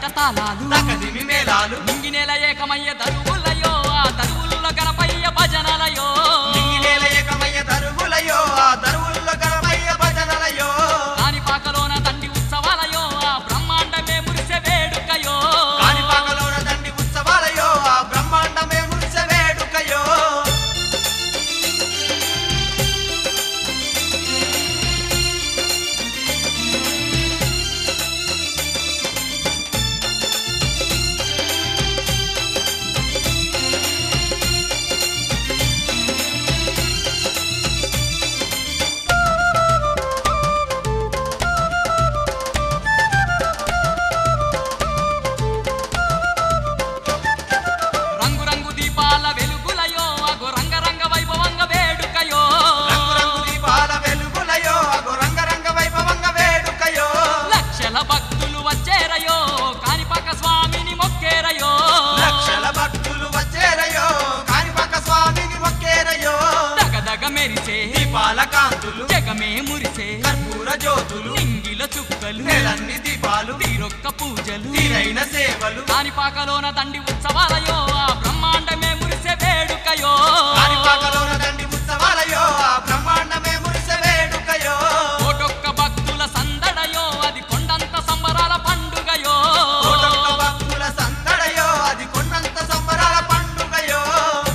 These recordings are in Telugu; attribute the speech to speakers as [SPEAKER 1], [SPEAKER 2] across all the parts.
[SPEAKER 1] బయట తాళాలు
[SPEAKER 2] తకదిమి మేళాలు
[SPEAKER 1] నింగి నేల ఏకమయ్య దరువులయో ఆ దరువుల్లో గణపయ్య భజనలయో
[SPEAKER 2] నింగినేల ఏకమయ్య దరువులయో ఆ దరువుల్లో గణపయ్య భజనలయో
[SPEAKER 1] కాణిపాకలోన దండి ఉత్సవాలయో ఆ బ్రహ్మాండమే మురిసె వేడుకయో
[SPEAKER 2] కాణిపాకలోన దండి ఉత్సవాలయో ఆ బ్రహ్మాండమే మురిసె వేడుకయో
[SPEAKER 1] రంగు రంగు దీపాల వెలుగులయో అగో రంగరంగ వైభవంగ వేడుకయో
[SPEAKER 2] రంగురంగు దీపాల వెలుగులయో అగో రంగరంగ వైభవంగ వేడుకయో
[SPEAKER 1] లక్షల భక్తులు వచ్చేరయో కాణిపాక స్వామిని మొక్కేరయో
[SPEAKER 2] లక్షల భక్తులు వచ్చేరయో కాణిపాక స్వామిని మొక్కేరయో
[SPEAKER 1] దగదగ మెరిసే
[SPEAKER 2] దీపాల కాంతులు
[SPEAKER 1] జగమే మురిసే
[SPEAKER 2] కర్పూర జ్యోతులు
[SPEAKER 1] నింగిల చుక్కలు
[SPEAKER 2] నెలన్ని దీపాలు
[SPEAKER 1] తీరొక్క పూజలు
[SPEAKER 2] తీరైన సేవలు
[SPEAKER 1] కాణిపాకలోన దండి ఉత్సవాలయో ఆ బ్రహ్మాండమే మురిసె వేడుకయో
[SPEAKER 2] కాణిపాకలోన దండి ఉత్సవాలయో ఆ బ్రహ్మాండమే మురిసె వేడుకయో
[SPEAKER 1] కోటొక్క భక్తుల సందడయో అది కొండంత సంబరాల పండుగయో
[SPEAKER 2] కోటొక్క భక్తుల సందడయో అది కొండంత సంబరాల పండుగయో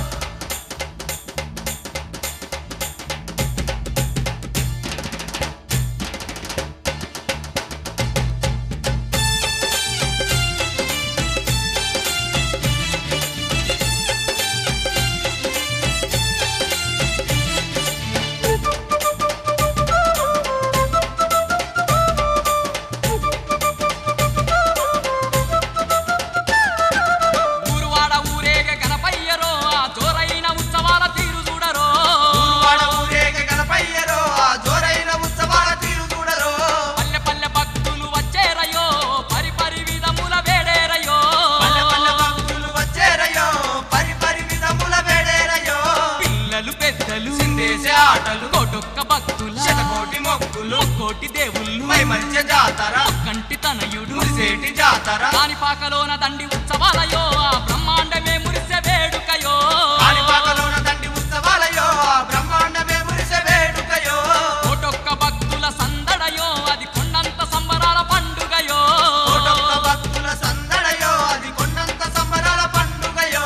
[SPEAKER 1] ఊరువాడ ఊరేగ గణపయ్యరో ఆ జోరైన ఉత్సవాల తీరు చూడరో
[SPEAKER 2] వాడ ఊరేగ గణపయ్యరో ఆ జోరైన ఉత్సవాల తీరు చూడరో
[SPEAKER 1] పల్లె పల్లె భక్తులు వచ్చేరయో పరి పరి విధముల వేడేరయో
[SPEAKER 2] పల్లె పల్లె భక్తులు వచ్చేరయో పరి పరి విధముల వేడేరయో
[SPEAKER 1] పిల్లలు పెద్దలు
[SPEAKER 2] సిందేసే ఆటలు
[SPEAKER 1] కోటొక్క భక్తుల
[SPEAKER 2] శతకోటి మొక్కులు
[SPEAKER 1] కోటి దేవుళ్ళు
[SPEAKER 2] మై మంచి జాతర
[SPEAKER 1] కంటి తనయుడు
[SPEAKER 2] మురిసేటి జాతర
[SPEAKER 1] కాణిపాకలోన దండి ఉత్సవాలయో ఆ బ్రహ్మాండమే మురిసె వేడుకయో
[SPEAKER 2] కాణిపాకలోన దండి ఉత్సవాలయో ఆ బ్రహ్మాండమే మురిసె వేడుకయో
[SPEAKER 1] కోటొక్క భక్తుల సందడయో అది కొండంత సంబరాల పండుగయో
[SPEAKER 2] కోటొక్క భక్తుల సందడయో అది కొండంత సంబరాల పండుగయో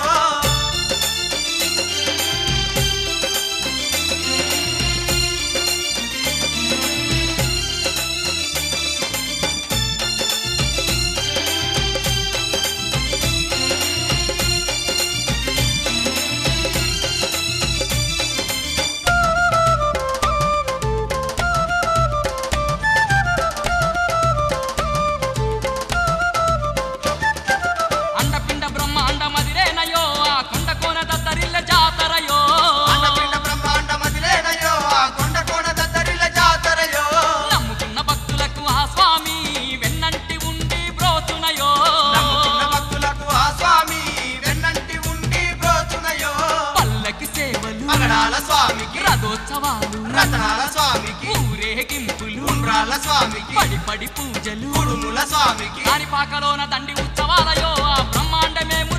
[SPEAKER 1] అండపిండ బ్రహ్మాండ మదిరేనయో ఆ కొండ కోన దద్దరిల్ల జాతరయో
[SPEAKER 2] అండపిండ బ్రహ్మాండ మదిలేనయో ఆ కొండ కోన దద్దరిల జాతరయో
[SPEAKER 1] నమ్ముకున్న భక్తులకు ఆ స్వామి వెన్నంటి ఉండి బ్రోచునయో
[SPEAKER 2] నమ్ముకున్న భక్తులకు ఆ స్వామి వెన్నంటి ఉండి బ్రోచునయో
[SPEAKER 1] పల్లకి సేవలు
[SPEAKER 2] మగడాల స్వామికి
[SPEAKER 1] రథోత్సవాలు
[SPEAKER 2] రతనాల స్వామికి
[SPEAKER 1] ఊరేగింపులు
[SPEAKER 2] ఉండ్రాల స్వామికి
[SPEAKER 1] పడి పడి పూజలు
[SPEAKER 2] కుడుముల స్వామికి
[SPEAKER 1] కాణిపాకలోన దండి ఉత్సవాలయో ఆ బ్రహ్మాండమే